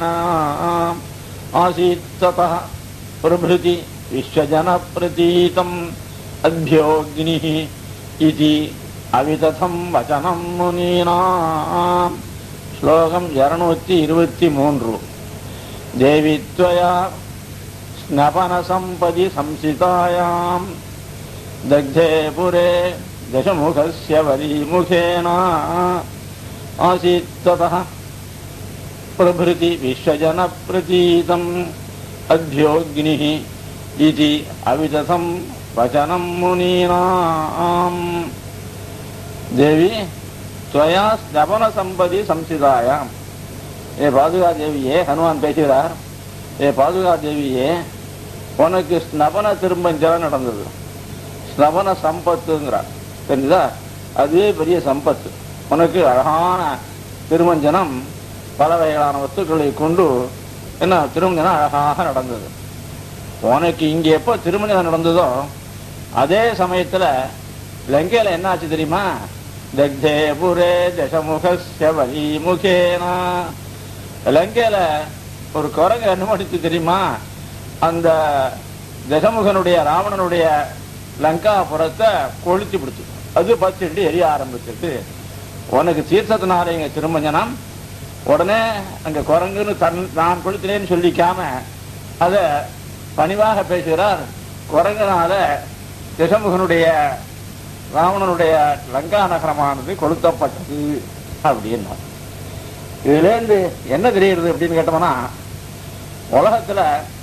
ஆசீத் ததः பிரபृति விஸ்வஜனப்பிரதீதம் அத்யோக்னிः இதி அவிததம் வச்சனம் முனீனாம் ஸ்லோகம் இருநூத்தி இருபத்தி மூன்று தேவி त्वया स्नपनसम्पदि संसितायाम् दग्धे पुरे दशमुखस्य वलीमुखेन आसीत् ततः प्रभृति विश्वजनप्रतीतम् अभ्योऽग्निः इति अविदथम् वचनम् मुनीनाम् देवी त्वया स्नपनसम्पदि संसितायाम् ஏ பாதுகா தேவியே ஹனுமான் பேசுகிறார் ஏ பாதுகா தேவியே உனக்கு ஸ்னபன திரும்பஞ்சலம் நடந்தது ஸ்னபன சம்பத்துங்கிறார் தெரிஞ்சுதா அதுவே பெரிய சம்பத்து உனக்கு அழகான திருமஞ்சனம் பல வகையான வஸ்துக்களை கொண்டு என்ன திருமஞ்சனம் அழகாக நடந்தது உனக்கு இங்க எப்போ திருமஞ்சனம் நடந்ததோ அதே சமயத்துல லங்கையில என்ன ஆச்சு தெரியுமா தக்தே புரே தசமுகஸ்ய வலிமுகேனா லங்கையில ஒரு குரங்கு அனுமதித்து தெரியுமா அந்த தசமுகனுடைய ராவணனுடைய லங்காபுரத்தை கொளுத்தி பிடிச்சு அது பச்சுட்டு எரிய ஆரம்பிச்சுட்டு உனக்கு தீர்த்தத்தினால எங்க திருமஞ்சனம் உடனே அங்க குரங்குன்னு தன் நான் கொளுத்தினேன்னு சொல்லிக்காம அத பணிவாக பேசுகிறார் குரங்கனால திசமுகனுடைய ராவணனுடைய லங்கா நகரமானது கொளுத்தப்பட்டது அப்படின்னா இதுல இருந்து என்ன தெரியுது அப்படின்னு கேட்டோம்னா உலகத்துல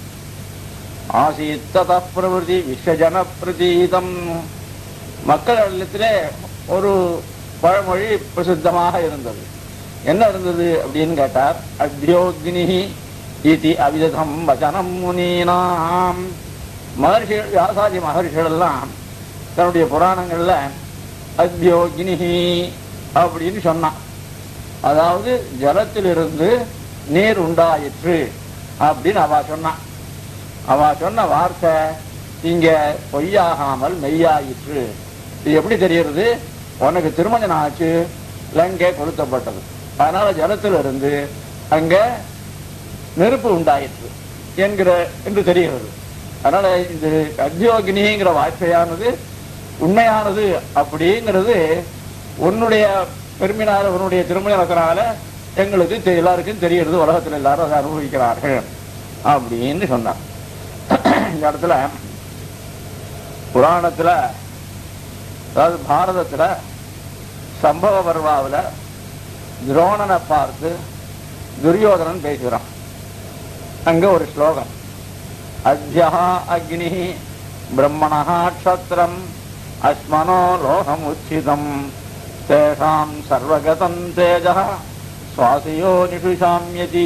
ஆசீத்தத பிரவருத்தி விஸ்வஜன பிரதீதம் மக்களிடத்திலே ஒரு பழமொழி பிரசித்தமாக இருந்தது என்ன இருந்தது அப்படின்னு கேட்டார் அத்யோக்னி இதி அவிதம் வச்சனம் முனீனாம் மகர்ஷிகள் வியாசாதி மகர்ஷிகள் எல்லாம் தன்னுடைய புராணங்கள்ல அத்யோக்னி அப்படின்னு சொன்னான் அதாவது ஜலத்திலிருந்து நீர் உண்டாயிற்று அப்படின்னு அவ சொன்னான் அவ சொன்ன வார்த்தை இங்க பொய்யாகாமல் மெய்யாயிற்று இது எப்படி தெரிகிறது உனக்கு திருமணம் ஆச்சு லங்கை கொளுத்தப்பட்டது அதனால ஜலத்திலிருந்து அங்க நெருப்பு உண்டாயிற்று என்கிற என்று தெரிகிறது அதனால இந்த அத்தியோகினிங்கிற வார்த்தையானது உண்மையானது அப்படிங்கிறது உன்னுடைய பெருமினால உன்னுடைய திருமணத்தினால எங்களுக்கு தெ- எல்லாருக்கும் தெரிகிறது உலகத்தில் எல்லாரும் அதை அனுபவிக்கிறார்கள் அப்படின்னு சொன்னான் இந்த இடத்துல புராணத்துல அதாவது பாரதத்துல சம்பவ பர்வாவில் துரோணனை பார்த்து துரியோதனன் பேசுகிறான் அங்க ஒரு ஸ்லோகம் அத்யா அக்னி பிரம்மணா க்ஷத்ரம் அஸ்மனோ லோகம் உச்சிதம் தேஷாம் சர்வகதம் தேஜ சுவாசியோ நிஷுஷாமியதி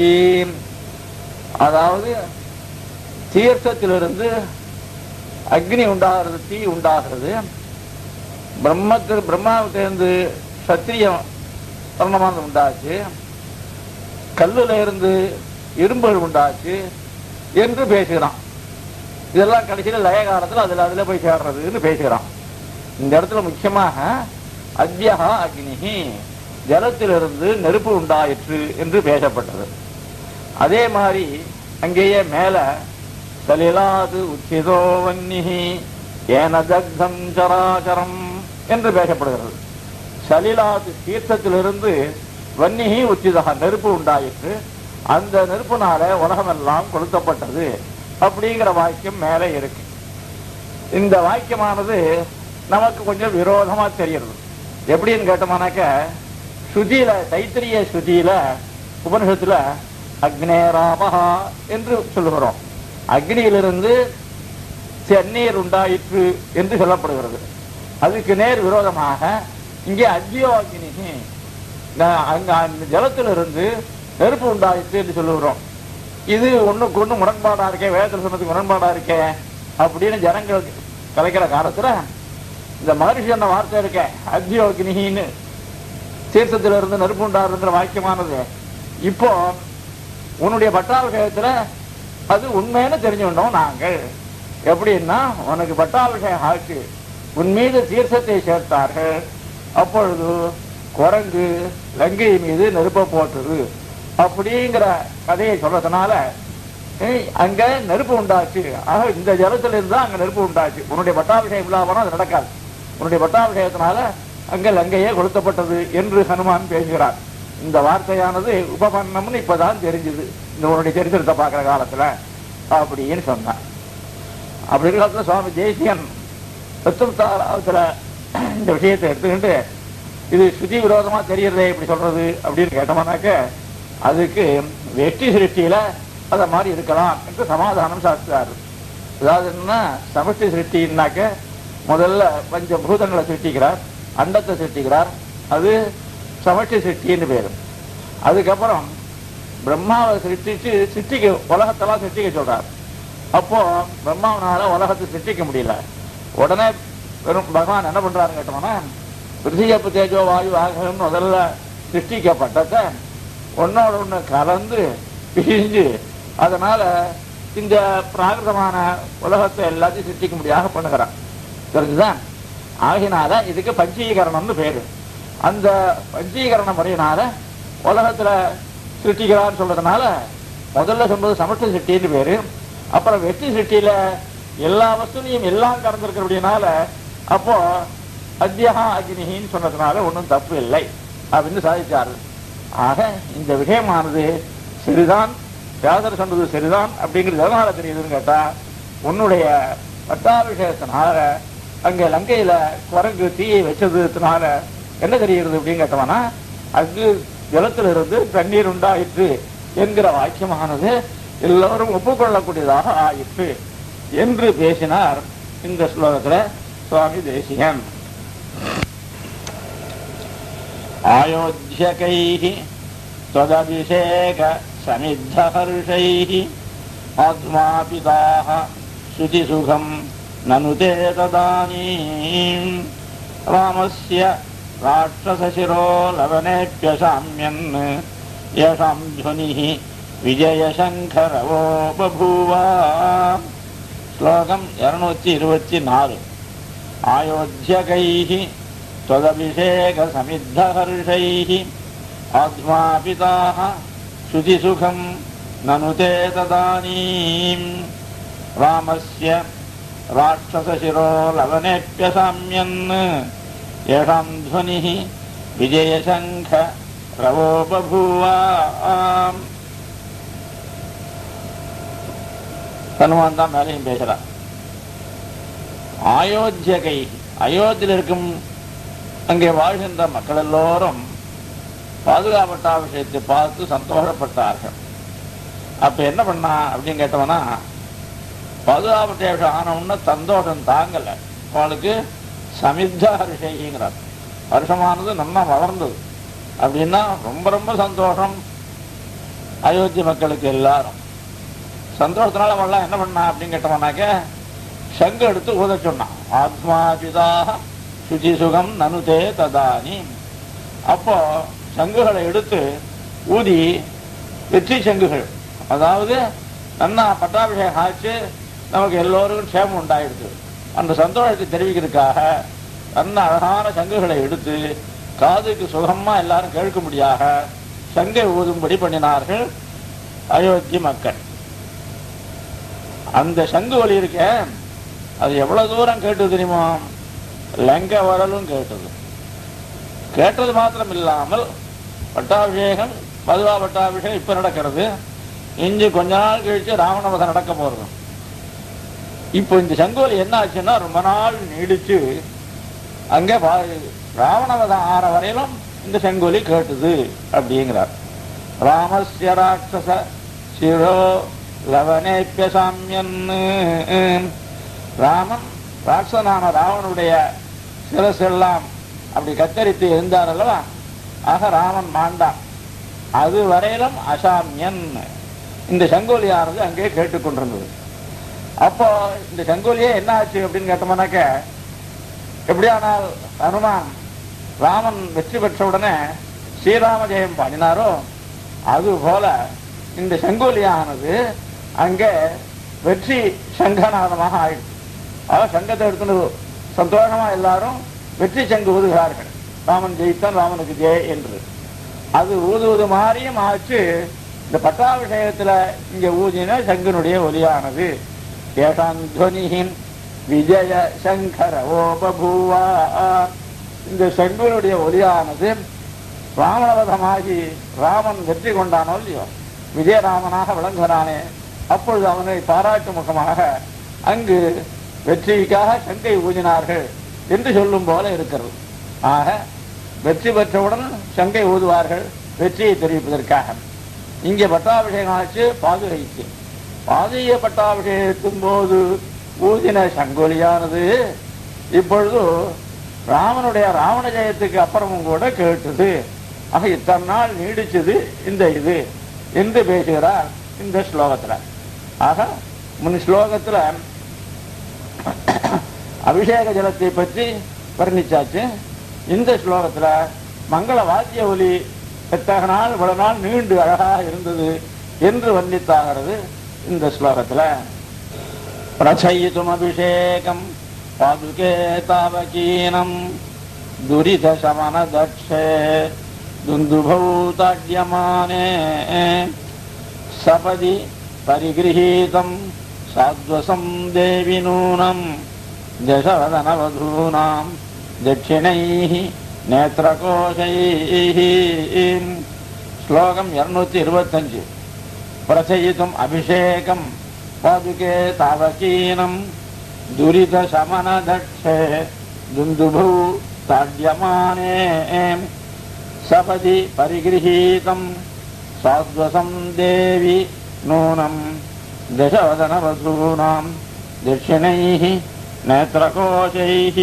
அதாவது தீர்த்தத்திலிருந்து அக்னி உண்டாகிறது தீ உண்டாகிறது பிரம்மத்தில் பிரம்மாவிலிருந்து சத்திரியம் வர்ணமானது உண்டாச்சு கல்லுல இருந்து இரும்புகள் உண்டாச்சு என்று பேசுகிறான் இதெல்லாம் கடைசியில லய காலத்துல அதுல அதுல போய் சேர்றதுன்னு பேசுகிறான் இந்த இடத்துல முக்கியமாக அத்யகா அக்னிஹி ஜலத்திலிருந்து நெருப்பு உண்டாயிற்று என்று பேசப்பட்டது அதே மாதிரி அங்கேயே மேல சலிலாது உச்சிதோ வன்னிஹி ஏன தக்தம் சராச்சரம் என்று பேசப்படுகிறது சலிலாது தீர்த்தத்திலிருந்து வன்னிகி உச்சிதா நெருப்பு உண்டாயிற்று அந்த நெருப்புனால உலகமெல்லாம் கொளுத்தப்பட்டது அப்படிங்கிற வாக்கியம் மேலே இருக்கு இந்த வாக்கியமானது நமக்கு கொஞ்சம் விரோதமா தெரிகிறது எப்படின்னு கேட்டோம்னாக்க ஸ்ருதியில தைத்திரிய ஸ்ருதியில உபனிஷத்துல அக்னேராபகா என்று சொல்லுகிறோம் அக்னியிலிருந்து செந்நீர் உண்டாயிற்று என்று சொல்லப்படுகிறது அதுக்கு நேர் விரோதமாக இங்கே அக்னியோ அக்னி அங்க அந்த ஜலத்திலிருந்து நெருப்பு உண்டாயிற்று என்று சொல்லுகிறோம் இது ஒண்ணுக்கு ஒண்ணு முரண்பாடா இருக்கே வேதத்தில் சொன்னதுக்கு முரண்பாடா இருக்கே அப்படின்னு ஜனங்கள் கலைக்கிற காலத்துல இந்த மகரிஷி சொன்ன வார்த்தை இருக்க அக்னியோகினின்னு தீர்த்தத்திலிருந்து இருந்து நெருப்பு உண்டாருங்கிற வாக்கியமானது இப்போ உன்னுடைய பட்டாபிஷேகத்துல அது உண்மைன்னு தெரிஞ்சுட்டோம் நாங்கள் எப்படின்னா உனக்கு பட்டாபிஷேகம் ஆச்சு உன் மீது தீர்த்தத்தை சேர்த்தார்கள் அப்பொழுது குரங்கு லங்கை மீது நெருப்ப போட்டது அப்படிங்கிற கதையை சொல்றதுனால ஏய், அங்க நெருப்பு உண்டாச்சு ஆக இந்த ஜலத்துல இருந்து அங்க நெருப்பு உண்டாச்சு உன்னுடைய பட்டாபிஷேகம் இல்லாம அது நடக்காது உன்னுடைய பட்டாபிஷேகத்தினால அங்க லங்கையே கொளுத்தப்பட்டது என்று ஹனுமான் பேசுகிறார் இந்த வார்த்தையானது உபபன்னம்னு இப்பதான் தெரிஞ்சுது இந்த உன்னுடைய சரித்திரத்தை பார்க்கிற காலத்துல அப்படின்னு சொன்னான் அப்படி இருக்கிற காலத்துல சுவாமி தேசியன் தத்துவத்தாராவத்துல இந்த விஷயத்தை எடுத்துக்கிட்டு இது ஸ்ருதி விரோதமா தெரியறதே இப்படி சொல்றது அப்படின்னு கேட்டோம்னாக்க அதுக்கு வெற்றி சிருஷ்டியில அத மாதிரி இருக்கலாம் என்று சமாதானம் சாஸ்திராரு அதாவது என்னன்னா சமஷ்டி சிருஷ்டின்னாக்க முதல்ல பஞ்ச பூதங்களை சிருஷ்டிக்கிறார் அண்டத்தை சிருஷ்டிக்கிறார் அது சமஷ்டி சிருஷ்டின்னு பேரு அதுக்கப்புறம் பிரம்மாவை சிருஷ்டிச்சு சிருஷ்டிக்க உலகத்தெல்லாம் சிருஷ்டிக்க சொல்றார் அப்போ பிரம்மாவனால உலகத்தை சிருஷ்டிக்க முடியல உடனே வெறும் பகவான் என்ன பண்றாருன்னு கேட்டோம்னா பிருத்திகப்பு தேஜோ வாயு ஆகணும் முதல்ல சிருஷ்டிக்கப்பட்டத ஒன்னோட ஒண்ணு கலந்து பிரிஞ்சு அதனால இந்த பிராகிருதமான உலகத்தை எல்லாத்தையும் சிருஷ்டிக்க முடியாத பண்ணுகிறான் தெரிஞ்சுதான் ஆகினால இதுக்கு பஞ்சீகரணம்னு பேரு அந்த பஞ்சீகரண முறையினால உலகத்துல சிருஷ்டிக்கிறான்னு சொல்றதுனால முதல்ல சொல்றது சமஷ்டி சிருஷ்டின்னு பேரு அப்புறம் வெற்றி சிருஷ்டியில எல்லா வஸ்துலையும் எல்லாம் கலந்துருக்கிறபடினால அப்போ அத்தியகா அக்னின்னு சொன்னதுனால ஒன்றும் தப்பு இல்லை அப்படின்னு சாதிச்சாரு ஆக இந்த விஷயமானது சரிதான் வியாசர் சொன்னது சரிதான் அப்படிங்கிறது எதனால தெரியுதுன்னு கேட்டா உன்னுடைய பட்டாபிஷேகத்தினால அங்க லங்கையில குரங்கு தீயை வச்சதுனால என்ன தெரிகிறது அப்படின்னு கேட்டவனா அங்கு ஜலத்தில் இருந்து தண்ணீர் உண்டாயிற்று என்கிற வாக்கியமானது எல்லோரும் ஒப்புக்கொள்ளக்கூடியதாக ஆயிற்று என்று பேசினார் இந்த ஸ்லோகத்துல சுவாமி தேசிகன் आयोध्यकैः त्वदभिषेक समिद्धहर्षैः आत्मापिताः श्रुतिसुखम् ननु ते तदानीम् रामस्य राक्षसशिरो लवनेऽप्यशाम्यन् यशां ध्वनिः विजयशङ्करवो बभूव श्लोकम् இருநூத்தி இருபத்தி நாலு आयोध्यकैः त्वदभिषेकसमिद्धहर्षैः आत्मापिताः श्रुतिसुखम् ननु ते तदानीम् रामस्य राक्षसशिरो लवनेऽप्यसाम्यन् येषाम् ध्वनिः विजयशङ्ख रवो बभूव ஹனுமான் தான் மேலையும் பேசுறார் அயோத்தியகை அயோத்தியில் இருக்கும் அங்கே வாழ்கின்ற மக்கள் எல்லோரும் பாதுகாப்பட்டா விஷயத்தை பார்த்து சந்தோஷப்பட்டார்கள் அப்ப என்ன பண்ணா அப்படின்னு கேட்டவனா பாதுகாப்பட்ட விஷயம் ஆனவுடனே சந்தோஷம் தாங்கல அவளுக்கு சமித்த ஹரிஷைங்கிறார் வருஷமானது நல்லா வளர்ந்தது அப்படின்னா ரொம்ப ரொம்ப சந்தோஷம் அயோத்தி மக்களுக்கு எல்லாரும் சந்தோஷத்தினால அவள்லாம் என்ன பண்ணா அப்படின்னு கேட்டவனாக்க சங்கு எடுத்து ஊத சொன்னான் ஆத்மாபிதாக சுச்சி சுகம் நனுதே ததானி அப்போ சங்குகளை எடுத்து ஊதி வெற்றி சங்குகள் அதாவது நன்னா பட்டாபிஷேகம் ஆச்சு நமக்கு எல்லோருக்கும் க்ஷேமம் உண்டாயிடுது அந்த சந்தோஷத்தை தெரிவிக்கிறதுக்காக நல்ல அழகான சங்குகளை எடுத்து காதுக்கு சுகமா எல்லாரும் கேட்கும்படியாக சங்கை ஊதும்படி பண்ணினார்கள் அயோத்தி மக்கள் அந்த சங்கு ஒலி இருக்க அது எவ்வளவு தூரம் கேட்டது தெரியுமா லங்க வரலும் கேட்டது கேட்டது மாத்திரம் இல்லாமல் பட்டாபிஷேகம் மதுவா பட்டாபிஷேகம் இப்ப நடக்கிறது இஞ்சி கொஞ்ச நாள் கழிச்சு ராவணவதம் நடக்க போறது இப்போ இந்த சங்கோலி என்ன ஆச்சுன்னா ரொம்ப நாள் நீடிச்சு அங்க பா- ராவணவதம் ஆற வரையிலும் இந்த செங்கோலி கேட்டுது அப்படிங்கிறார் ராமஸ்ய ராட்சச சிரோ லவனேப்பிய சாமியன் ராமன் ராட்சனான ராவனுடைய சிரசெல்லாம் அப்படி கத்தரித்து இருந்தார் அல்லவா ஆக ராமன் மாண்டான் அது வரையிலும் அசாமியன் இந்த சங்கோலியானது அங்கே கேட்டுக்கொண்டிருந்தது அப்போ இந்த சங்கோலியே என்ன ஆச்சு அப்படின்னு கேட்டோம்னாக்க எப்படியானால் ஹனுமான் ராமன் வெற்றி பெற்ற உடனே ஸ்ரீராம ஜெயம் பாடினாரோ அது போல இந்த செங்கோலியானது அங்கே வெற்றி சங்கநாதமாக ஆயிடுச்சு ஆக சங்கத்தை எடுத்துன்னு சந்தோஷமா எல்லாரும் வெற்றி சங்கு ஊதுகிறார்கள் ராமன் ஜெயித்தான் ராமனுக்கு ஜெய் என்று அது ஊதுவது மாதிரியும் ஆச்சு இந்த பட்டாபிஷேகத்துல இங்க ஊதின சங்கனுடைய ஒலியானது ஏஷாம் துவனியின் விஜய சங்கர ஓ பபூவா இந்த சங்கனுடைய ஒலியானது ராமணவதமாகி ராமன் வெற்றி கொண்டானோ இல்லையோ விஜயராமனாக விளங்குகிறானே அப்பொழுது அவனை பாராட்டு முகமாக அங்கு வெற்றிக்காக சங்கை ஊதினார்கள் என்று சொல்லும் போல இருக்கிறது ஆக வெற்றி பெற்றவுடன் சங்கை ஊதுவார்கள் வெற்றியை தெரிவிப்பதற்காக இங்கே பட்டாபிஷேகம் ஆச்சு பாதுகைக்கு பாதுகை பட்டாபிஷேகத்தின் போது ஊதின சங்கொலியானது இப்பொழுது ராமனுடைய ராவண ஜெயத்துக்கு அப்புறமும் கூட கேட்டது ஆக இத்தனை நாள் நீடிச்சது இந்த இது என்று பேசுகிறார் இந்த ஸ்லோகத்துல ஆக முன் ஸ்லோகத்துல அபிஷேக ஜலத்தை பற்றி வர்ணிச்சாச்சு இந்த ஸ்லோகத்துல மங்கள வாத்திய ஒலி எத்தக நாள் இவ்வளவு நாள் நீண்டு அழகாக இருந்தது என்று வர்ணித்தாகிறது இந்த ஸ்லோகத்துல பிரச்சயித்துமபிஷேகம் பாதுகே தாவகீனம் துரித சமன தட்சே துந்துபௌ தாட்யமானே சபதி பரிகிரகீதம் சாத்வசம் தேவி நூனம் தசவதனவதூனாம் தட்சிணைः நேத்திரகோஷைः ஸ்லோகம் இருநூத்தி இருபத்தஞ்சு பிரசயித்தும் அபிஷேகம் பாதுகே தாவகீனம் துரித சமன தட்சே துந்துபு தாட்யமானே சபதி பரிகிரகீதம் சாத்வசம் தேவி நூனம் தசவதனவசூனாம் தட்சிணைः நேத்திரகோஷைः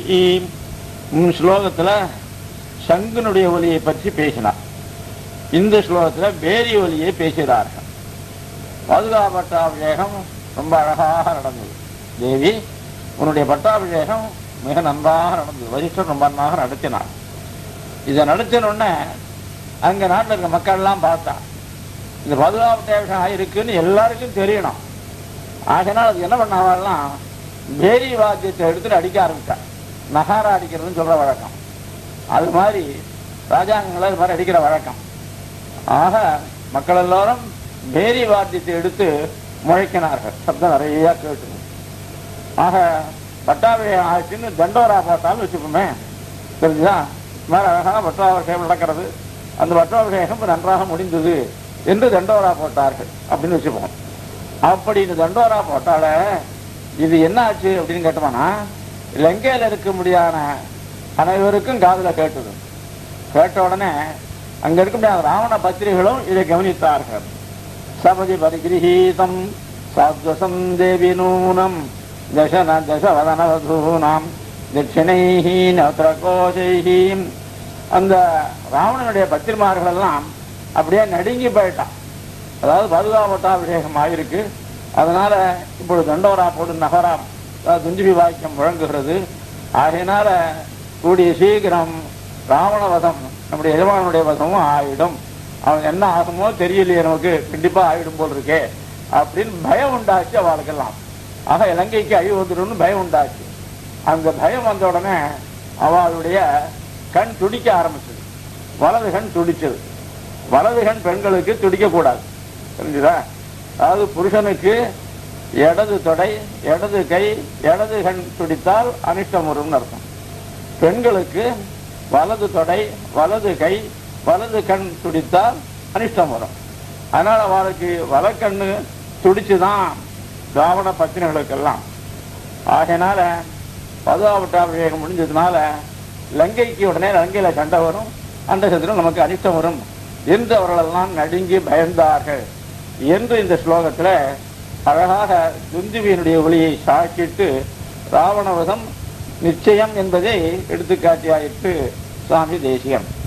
ஸ்லோகத்துல சங்குனுடைய ஒலியை பற்றி பேசினார் இந்த ஸ்லோகத்துல பேரி ஒலியை பேசுகிறார்கள் பாதுகா பட்டாபிஷேகம் ரொம்ப அழகாக நடந்தது தேவி உன்னுடைய பட்டாபிஷேகம் மிக நன்றாக நடந்தது வசிஷ்டர் ரொம்ப நன்றாக நடத்தினார் இதை நடத்தின உடனே அங்க நாட்டில் இருக்க மக்கள் எல்லாம் பார்த்தா இந்த பாதுகா பட்டாபிஷேகம் ஆயிருக்குன்னு எல்லாருக்கும் தெரியணும் ஆகினால் அது என்ன பண்ணாவெல்லாம் பேரி வாத்தியத்தை எடுத்துட்டு அடிக்க ஆரம்பிட்டான் நகாரா அடிக்கிறதுன்னு சொல்ற வழக்கம் அது மாதிரி ராஜாங்கங்களை இது மாதிரி அடிக்கிற வழக்கம் ஆக மக்கள் எல்லாரும் பேரி வாத்தியத்தை எடுத்து முழைக்கினார்கள் சப்தம் நிறைய கேட்டு ஆக பட்டாபிஷேகம் ஆச்சுன்னு தண்டோரா போட்டாலும் வச்சுப்போமே தெரிஞ்சுதா இது மாதிரி அழகாக பட்டாபிஷேகம் நடக்கிறது அந்த பட்டாபிஷேகம் இப்ப நன்றாக முடிந்தது என்று தண்டோரா போட்டார்கள் அப்படின்னு வச்சுப்போம் அப்படி இந்த தண்டோரா போட்டால இது என்ன ஆச்சு அப்படின்னு கேட்டோம்னா லங்கையில இருக்க முடியாத அனைவருக்கும் காதுல கேட்டது கேட்ட உடனே அங்க இருக்க முடியாத ராவண பத்திரிகளும் இதை கவனித்தார்கள் சபதி பரிகிரகீதம் சாத்வசம் தேவி நூனம் தசன தசவதனவதூனாம் தட்சிணைஹி நத்திரகோஷைஹி அந்த ராவணனுடைய பத்திரிமார்கள் எல்லாம் அப்படியே நடுங்கி போயிட்டான் அதாவது பதுகாவட்டாபிஷேகம் ஆயிருக்கு அதனால இப்பொழுது தண்டோரா போடு நகரம் அதாவது துஞ்சுபி வாக்கியம் முழங்குகிறது ஆகையினால கூடிய சீக்கிரம் ராவண வதம் நம்முடைய எஜமானுடைய வதமும் ஆயிடும் அவன் என்ன ஆகுமோ தெரியலையே நமக்கு கண்டிப்பா ஆயிடும் போல் இருக்கே அப்படின்னு பயம் உண்டாச்சு அவளுக்கெல்லாம் ஆக இலங்கைக்கு அழிவு வந்துடும்னு பயம் உண்டாச்சு அந்த பயம் வந்த உடனே அவளுடைய கண் துடிக்க ஆரம்பிச்சது வலது கண் துடிச்சது வலது கண் பெண்களுக்கு துடிக்க கூடாது தெரிஞ்சுதா அதாவது புருஷனுக்கு இடது தொடை இடது கை இடது கண் துடித்தால் அனிஷ்டம் வரும்னு அர்த்தம் பெண்களுக்கு வலது தொடை வலது கை வலது கண் துடித்தால் அனிஷ்டம் வரும் அதனால அவளுக்கு வலக்கண்ணு துடிச்சுதான் ராவண பத்தினிகளுக்கெல்லாம் ஆகையினால பதுவாவட்டாபிஷேகம் முடிஞ்சதுனால லங்கைக்கு உடனே லங்கையில சண்டை வரும் அந்த சத்திரம் நமக்கு அனிஷ்டம் வரும் என்று அவர்களெல்லாம் நடுங்கி பயந்தார்கள் என்று இந்த ஸ்லோகத்துல அழகாக துந்துவியினுடைய ஒளியை சாக்கிட்டு ராவணவதம் நிச்சயம் என்பதை எடுத்துக்காட்டியாயிற்று சுவாமி தேசியம்